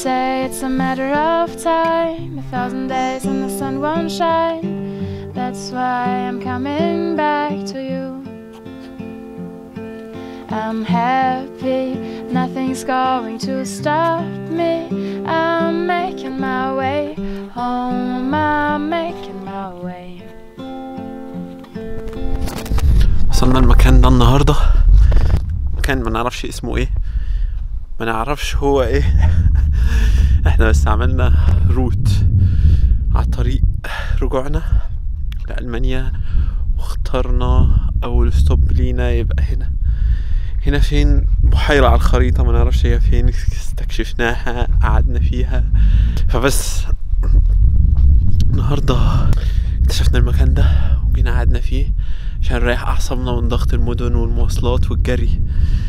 say it's a matter of time. A thousand days and the sun won't shine. That's why I'm coming back to you. I'm happy, nothing's going to stop me. I'm making my way home, I'm making my way. وصلنا المكان ده النهاردة مكان ما نعرفش اسمه ايه ما نعرفش هو ايه احنا بس عملنا روت على طريق رجوعنا لألمانيا واخترنا أول ستوب لينا يبقى هنا هنا فين بحيرة على الخريطة ما نعرفش هي فين استكشفناها قعدنا فيها فبس النهاردة اكتشفنا المكان ده وجينا قعدنا فيه عشان نريح أعصابنا من ضغط المدن والمواصلات والجري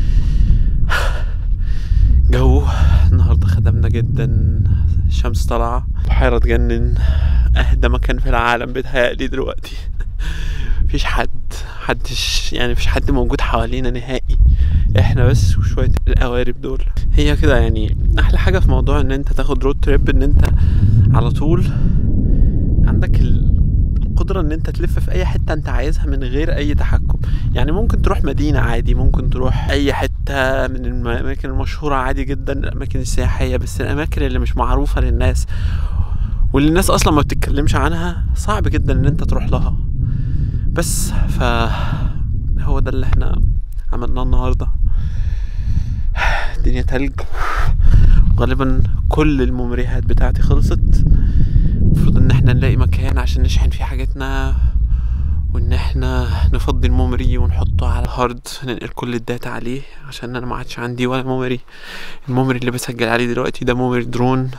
جو النهاردة خدمنا جدا الشمس طالعة بحيرة تجنن أهدى مكان في العالم بيتهيألي دلوقتي مفيش حد حدش يعني مفيش حد موجود حوالينا نهائي احنا بس وشوية القوارب دول هي كده يعني احلى حاجة في موضوع ان انت تاخد رود تريب ان انت على طول عندك القدرة ان انت تلف في اي حتة انت عايزها من غير اي تحكم يعني ممكن تروح مدينة عادي ممكن تروح اي حتة من الاماكن المشهورة عادي جدا الاماكن السياحية بس الاماكن اللي مش معروفة للناس واللي الناس اصلا ما بتتكلمش عنها صعب جدا ان انت تروح لها بس ف هو ده اللي احنا عملناه النهارده الدنيا تلج غالبا كل الممريات بتاعتي خلصت المفروض ان احنا نلاقي مكان عشان نشحن فيه حاجاتنا وان احنا نفضي الميموري ونحطه على هارد ننقل كل الداتا عليه عشان انا ما عادش عندي ولا ميموري الميموري اللي بسجل عليه دلوقتي ده ميموري درون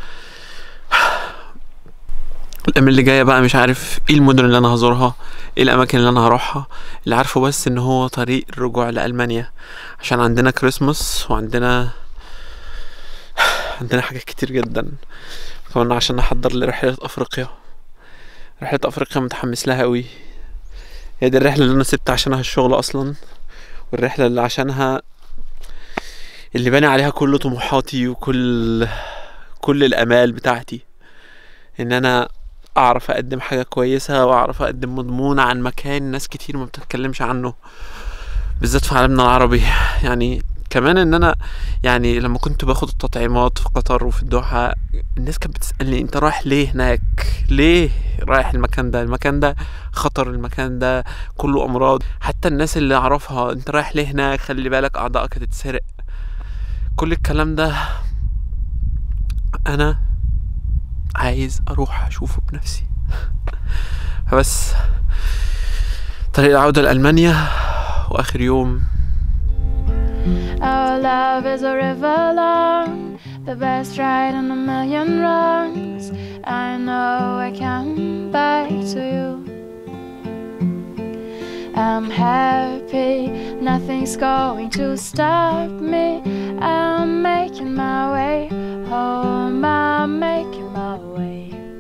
الايام اللي جايه بقى مش عارف ايه المدن اللي انا هزورها ايه الاماكن اللي انا هروحها اللي عارفه بس ان هو طريق الرجوع لالمانيا عشان عندنا كريسماس وعندنا عندنا حاجات كتير جدا كمان عشان نحضر لرحله افريقيا رحله افريقيا متحمس لها قوي هي دي الرحله اللي انا سبت عشانها الشغل اصلا والرحله اللي عشانها اللي باني عليها كل طموحاتي وكل كل الامال بتاعتي ان انا اعرف اقدم حاجه كويسه واعرف اقدم مضمون عن مكان ناس كتير ما بتتكلمش عنه بالذات في عالمنا العربي يعني كمان ان انا يعني لما كنت باخد التطعيمات في قطر وفي الدوحه الناس كانت بتسالني انت رايح ليه هناك ليه رايح المكان ده المكان ده خطر المكان ده كله امراض حتى الناس اللي اعرفها انت رايح ليه هناك خلي بالك اعضائك هتتسرق كل الكلام ده انا عايز اروح اشوفه بنفسي فبس طريق العودة لألمانيا وآخر يوم Our love is a river long, the best ride in a million wrongs. I know I come back to you. I'm happy, nothing's going to stop me. I'm making my way home, I'm making my way.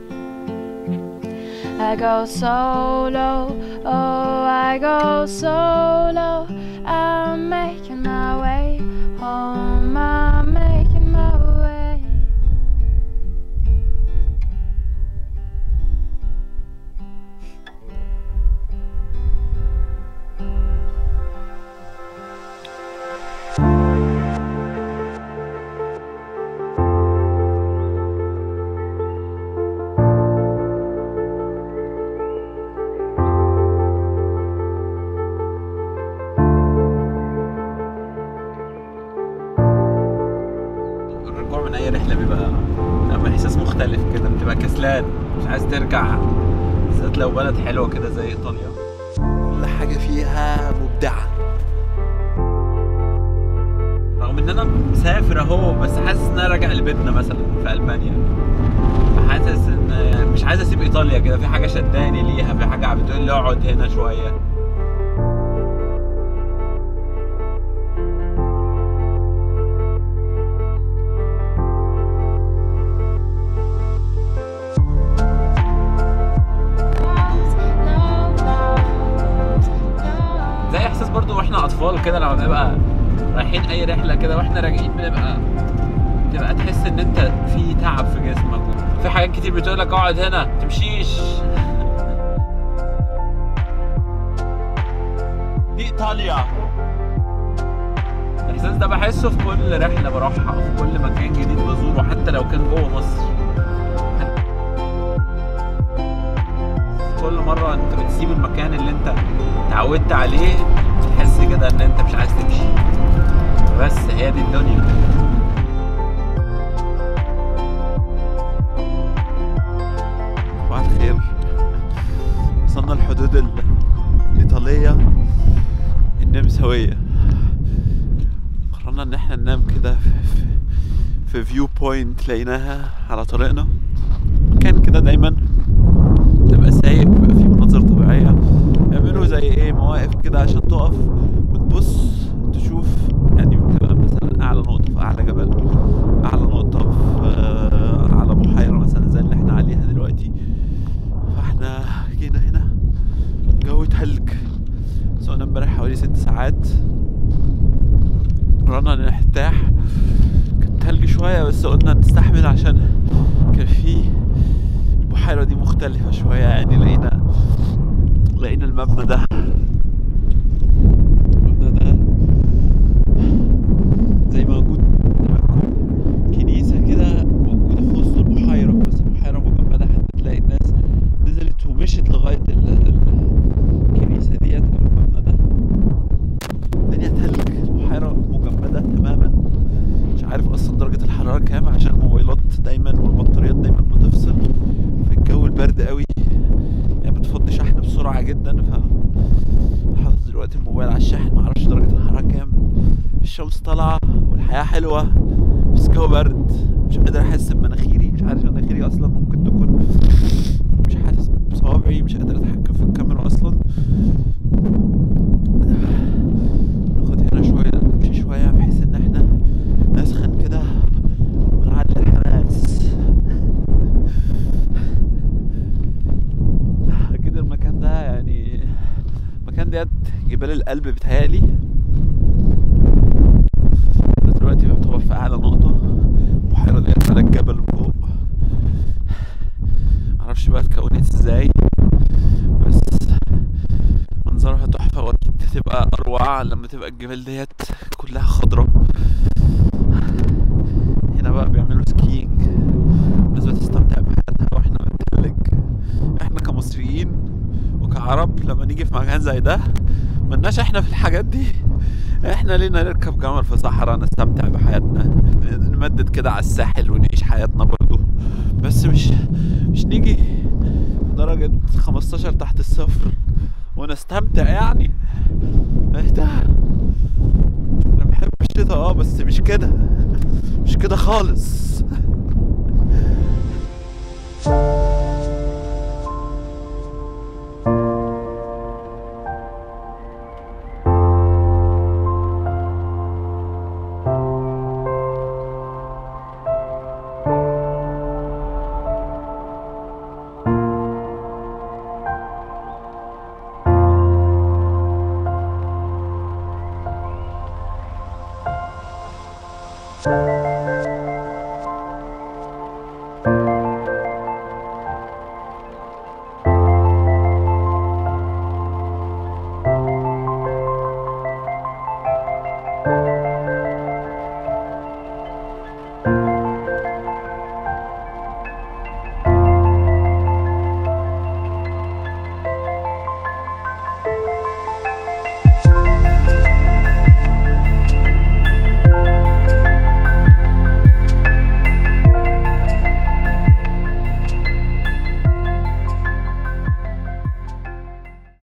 I go solo, oh, I go solo. I'm making my way home, I'm making my way. الرجوع من أي رحلة بيبقى بيبقى إحساس مختلف كده بتبقى كسلان مش عايز ترجع بالذات لو بلد حلوة كده زي إيطاليا كل حاجة فيها مبدعة رغم إن أنا مسافر أهو بس حاسس إن أنا راجع لبيتنا مثلا في ألمانيا حاسس إن مش عايز أسيب إيطاليا كده في حاجة شداني ليها في حاجة بتقول لي اقعد هنا شوية زي احساس برضو واحنا اطفال كده لما بنبقى رايحين اي رحله كده واحنا راجعين بنبقى تبقى تحس ان انت في تعب في جسمك في حاجات كتير بتقول لك اقعد هنا تمشيش دي ايطاليا الاحساس ده بحسه في كل رحله بروحها في كل مكان جديد بزوره حتى لو كان جوه مصر كل مره انت بتسيب المكان اللي انت اتعودت عليه تحس كده ان انت مش عايز تمشي بس هي دي الدنيا صباح الخير وصلنا الحدود ال- الإيطالية النمساوية قررنا إن احنا ننام كده في, في, في فيو بوينت لقيناها على طريقنا مكان كده دايما تبقى سايق بيبقى فيه مناظر طبيعية يعملوا زي ايه مواقف كده عشان تقف وتبص تشوف يعني بتبقى مثلا أعلى نقطة في أعلى جبل أعلى نقطة في آه، على بحيرة مثلا زي اللي احنا عليها دلوقتي فاحنا جينا هنا جو تلج سوقنا امبارح حوالي ست ساعات قررنا نرتاح كان تلج شوية بس قلنا نستحمل عشان كان في البحيرة دي مختلفة شوية يعني لقينا لقينا المبنى ده المبنى ده زي موجود لما تكون كنيسة كده موجودة في وسط البحيرة بس البحيرة مجمدة حتى تلاقي الناس نزلت ومشت لغاية ال- ال- الكنيسة ديت أو المبنى ده الدنيا تلج البحيرة مجمدة تماما مش عارف أصلا درجة الحرارة كام عشان الموبايلات دايما والبطاريات دايما بتفصل في الجو البرد قوي يعني بتفضي شحن بسرعة جدا ف حاطط دلوقتي الموبايل على الشاحن معرفش درجة الحرارة كام الشمس طالعة والحياة حلوة بس الجو برد مش قادر احس بمناخيري مش عارف مناخيري اصلا ممكن تكون مش حاسس بصوابعي مش قادر اتحكم في الكاميرا اصلا ناخد هنا شوية نمشي شوية بحيث ان احنا نسخن كده ونعلي الحماس اكيد المكان ده يعني المكان ديت جبال القلب بتهيألي أنا دلوقتي بيعتبر في اعلى نقطة البحيرة ديت على الجبل فوق معرفش بقى اتكونت ازاي بس منظرها تحفة واكيد هتبقى اروع لما تبقى الجبال ديت كلها خضرة هنا بقى بيعملوا سكينج الناس بتستمتع بحياتها واحنا بنتلج احنا كمصريين وكعرب لما نيجي في مكان زي ده ملناش احنا في الحاجات دي احنا لينا نركب جمل في صحراء نستمتع بحياتنا نمدد كده على الساحل ونعيش حياتنا برضو بس مش مش نيجي درجة 15 تحت الصفر ونستمتع يعني ايه ده انا بحب الشتا اه بس مش كده مش كده خالص Thank